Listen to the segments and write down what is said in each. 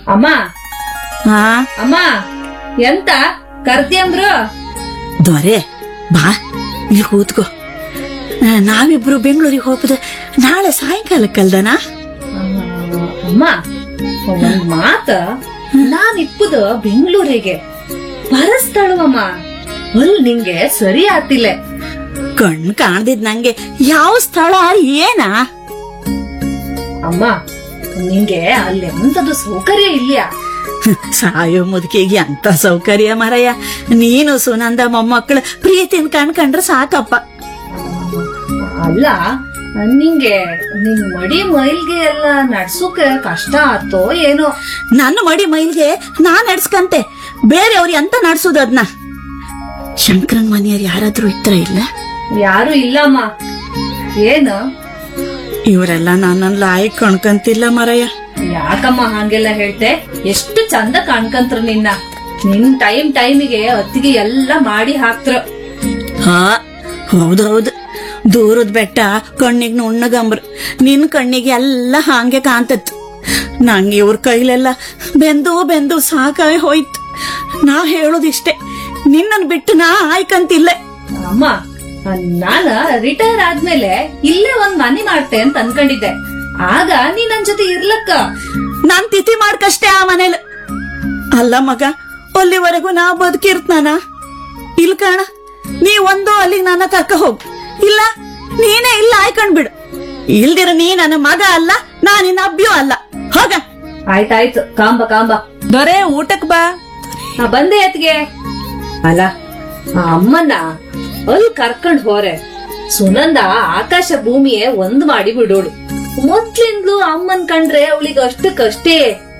ಅಮ್ಮ ಹಾ ಅಮ್ಮ ಎಂತ ಕರ್ತಿಯಂದ್ರು ದೊರೆ ಬಾ ಇಲ್ಲಿ ಕೂತ್ಕೋ ಆ, ನಾವಿಬ್ರು ಬೆಂಗಳೂರಿಗೆ ಹೋಗ್ಬೋದು ನಾಳೆ ಸಾಯಂಕಾಲಕ್ಕಲ್ದನಾ ಅಮ್ಮ ಒಂದ್ ಮಾತ ನಾನ್ ಇಪ್ಪುದ ಬೆಂಗಳೂರಿಗೆ ಬರಸ್ತಳುವಮ್ಮ ಅಲ್ ನಿಂಗೆ ಸರಿ ಆತಿಲ್ಲ ಕಣ್ ಕಾಣ್ದಿದ್ ನಂಗೆ ಯಾವ ಸ್ಥಳ ಏನಾ ಅಮ್ಮ ನಿಂಗೆ ಅಲ್ಲಿ ಎಂತದು ಸೌಕರ್ಯ ಇಲ್ಯಾ ಸಾಯೋ ಮುದುಕಿಗೆ ಅಂತ ಸೌಕರ್ಯ ಮರಯ್ಯ ನೀನು ಸುನಂದ ಮೊಮ್ಮಕ್ಕಳು ಪ್ರೀತಿನ ಕಣ್ಕಂಡ್ರೆ ಸಾಕಪ್ಪ ಅಲ್ಲ ನಿಂಗೆ ನಿನ್ ಮಡಿ ಮೈಲ್ಗೆ ಎಲ್ಲ ನಡ್ಸೋಕೆ ಕಷ್ಟ ಆತೋ ಏನೋ ನನ್ನ ಮಡಿ ಮೈಲ್ಗೆ ನಾನ್ ನಡ್ಸ್ಕಂತೆ ಬೇರೆಯವ್ರು ಎಂತ ನಡ್ಸೋದು ಅದ್ನ ಶಂಕರನ್ ಮನೆಯವ್ರು ಯಾರಾದ್ರೂ ಇತ್ರ ಇಲ್ಲ ಯಾರು ಇಲ್ಲಮ್ಮ ಏನು ಇವರೆಲ್ಲ ನನ್ನನ್ನ ಲಾಯಕ್ ಕಣ್ಕಂತಿಲ್ಲ ಮರಯ್ಯ ಯಾಕಮ್ಮ ಹಂಗೆಲ್ಲ ಹೇಳ್ತೆ ಎಷ್ಟು ಚಂದ ಕಾಣ್ಕಂತ್ರ ನಿನ್ನ ನಿನ್ ಟೈಮ್ ಟೈಮಿಗೆ ಅತ್ತಿಗೆ ಎಲ್ಲ ಮಾಡಿ ಹಾಕ್ತ್ರ ಹಾ ಹೌದೌದು ದೂರದ ಬೆಟ್ಟ ಕಣ್ಣಿಗೆ ನುಣ್ಣಗಂಬ್ರು ನಿನ್ ಕಣ್ಣಿಗೆ ಎಲ್ಲ ಹಾಂಗೆ ಕಾಂತತ್ತು ನಂಗೆ ಇವ್ರ ಕೈಲೆಲ್ಲ ಬೆಂದು ಬೆಂದು ಸಾಕಾಗಿ ಹೋಯ್ತು ನಾ ಹೇಳೋದಿಷ್ಟೇ ನಿನ್ನನ್ ಬಿಟ್ಟು ನಾ ಆಯ್ಕಂತಿಲ್ಲ ಅಮ್ಮ ನಾನ ರಿಟೈರ್ ಆದ್ಮೇಲೆ ಇಲ್ಲೇ ಒಂದ್ ಮನೆ ಮಾಡ್ತೆ ಅಂತ ಅನ್ಕೊಂಡಿದ್ದೆ ಆಗ ನೀ ನನ್ ಜೊತೆ ಇರ್ಲಕ್ಕ ನಾನ್ ತಿಥಿ ಮಾಡ್ಕಷ್ಟೇ ಆ ಮನೇಲಿ ಅಲ್ಲ ಮಗ ಅಲ್ಲಿವರೆಗೂ ನಾ ಬದುಕಿರ್ತನಾನ ಇಲ್ ಕಾಣ ನೀ ಒಂದು ಅಲ್ಲಿಗೆ ನನ್ನ ಕರ್ಕ ಹೋಗ್ ಇಲ್ಲ ನೀನೇ ಇಲ್ಲ ಆಯ್ಕೊಂಡ್ ಬಿಡು ಇಲ್ದಿರ ನೀ ನನ್ನ ಮಗ ಅಲ್ಲ ನಾ ನಿನ್ನ ಅಬ್ಬಿಯೂ ಅಲ್ಲ ಹೋಗ ಆಯ್ತಾಯ್ತು ಕಾಂಬ ಕಾಂಬ ದೊರೆ ಊಟಕ್ ಬಾ ನಾ ಬಂದೆ ಅತ್ಗೆ ಅಲ್ಲ ಆ ಅಮ್ಮನ್ನ ಅಲ್ಲಿ ಕರ್ಕೊಂಡ್ ಹೋರೆ ಸುನಂದ ಆಕಾಶ ಭೂಮಿಯೇ ಒಂದ್ ಮಾಡಿ ಬಿಡೋಳು ಮೊದ್ಲಿಂದ್ಲು ಅಮ್ಮನ್ ಕಂಡ್ರೆ ಅವಳಿಗೆ ಅಷ್ಟಕ್ಕಷ್ಟೇ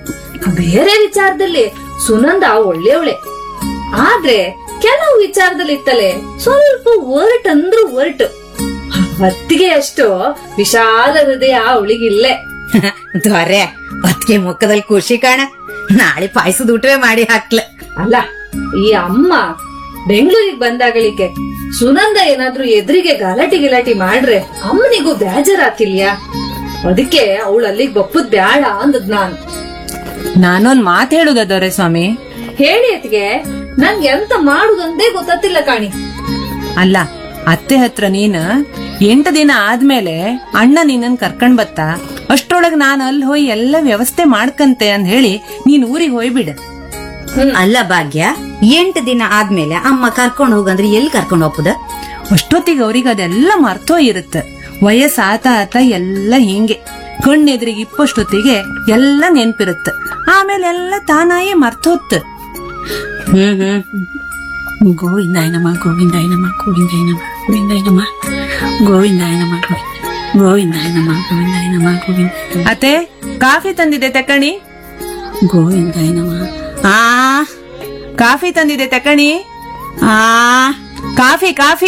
ಬೇರೆ ವಿಚಾರದಲ್ಲಿ ಸುನಂದ ಒಳ್ಳೆಯವಳೆ ಆದ್ರೆ ಕೆಲವು ವಿಚಾರದಲ್ಲಿ ಇತ್ತಲೆ ಸ್ವಲ್ಪ ಒರ್ಟ್ ಅಂದ್ರು ಒರ್ಟ್ ಹೊತ್ತಿಗೆ ಅಷ್ಟು ವಿಶಾಲ ಹೃದಯ ಅವಳಿಗಿಲ್ಲೇ ದೊರೆ ಅದಕ್ಕೆ ಮುಖದಲ್ಲಿ ಖುಷಿ ಕಾಣ ನಾಳೆ ಪಾಯಸದ ಊಟವೇ ಮಾಡಿ ಹಾಕ್ಲ ಅಲ್ಲ ಈ ಅಮ್ಮ ಬೆಂಗಳೂರಿಗೆ ಬಂದಾಗಳಿಕೆ ಸುನಂದ ಏನಾದ್ರೂ ಎದುರಿಗೆ ಗಲಾಟಿ ಗಿಲಾಟಿ ಮಾಡ್ರೆ ಅಮ್ಮನಿಗೂ ಬೇಜಾರಾತಿಲ್ಯಾ ಅದಕ್ಕೆ ಅವಳು ಅಲ್ಲಿಗೆ ಬಪ್ಪುದ್ ಬ್ಯಾಡ ಅಂದದ್ ನಾನು ನಾನೊಂದ್ ಮಾತ್ ಹೇಳುದ ದೊರೆ ಸ್ವಾಮಿ ಹೇಳಿ ಅತ್ಗೆ ನನ್ಗೆ ಎಂತ ಮಾಡುದಂದೇ ಗೊತ್ತಿಲ್ಲ ಕಾಣಿ ಅಲ್ಲ ಅತ್ತೆ ಹತ್ರ ನೀನ್ ಎಂಟು ದಿನ ಆದ್ಮೇಲೆ ಅಣ್ಣ ನಿನ್ನನ್ ಕರ್ಕೊಂಡ್ ಬತ್ತ ಅಷ್ಟ್ರೊಳಗ್ ನಾನ್ ಅಲ್ಲಿ ಹೋಗಿ ಎಲ್ಲ ವ್ಯವಸ್ಥೆ ಮಾಡ್ಕಂತೆ ಅಂತ ಹೇಳಿ ನೀನ್ ಊರಿಗೆ ಹೋಯ್ಬಿಡ ಅಲ್ಲ ಭಾಗ್ಯ ಎಂಟು ದಿನ ಆದ್ಮೇಲೆ ಅಮ್ಮ ಕರ್ಕೊಂಡ್ ಹೋಗಂದ್ರೆ ಎಲ್ಲಿ ಕರ್ಕೊಂಡ್ ಹೋಗ್ಬೋದ ಅಷ್ಟೊತ್ತಿಗೆ ಅವ್ರಿಗೆ ಅದೆಲ್ಲ ಮರ್ತೋ ಇರುತ್ತ ವಯಸ್ಸು ಆತ ಆತ ಎಲ್ಲ ಹಿಂಗೆ ಕಣ್ಣೆದ್ರಿಗೆ ಇಪ್ಪಷ್ಟೊತ್ತಿಗೆ ಎಲ್ಲ ನೆನ್ಪಿರುತ್ತ ಆಮೇಲೆ ಎಲ್ಲ ತಾನಾಯೇ ಮರ್ತೋತ್ ಹ್ಮ್ ಹ್ಮ್ ಗೋವಿಂದಾಯನಮ್ಮ ಗೋವಿಂದಾಯನಮ್ಮ ಗೋವಿಂದಾಯನಮ್ಮ ಗೋವಿಂದಾಯನಮ್ಮ ಗೋವಿಂದಾಯನಮ್ಮ ಗೋವಿಂದಾಯನಮ್ಮ ಗೋವಿಂದಾಯನಮ್ಮ ಗೋವಿಂದ ಅತ್ತೆ ಕಾಫಿ ತಂದಿದೆ ತಕಣಿ ಗೋವಿಂದಾಯನಮ್ಮ ಆ ಕಾಫಿ ತಂದಿದೆ ತಕಣಿ ಆ ಕಾಫಿ ಕಾಫಿ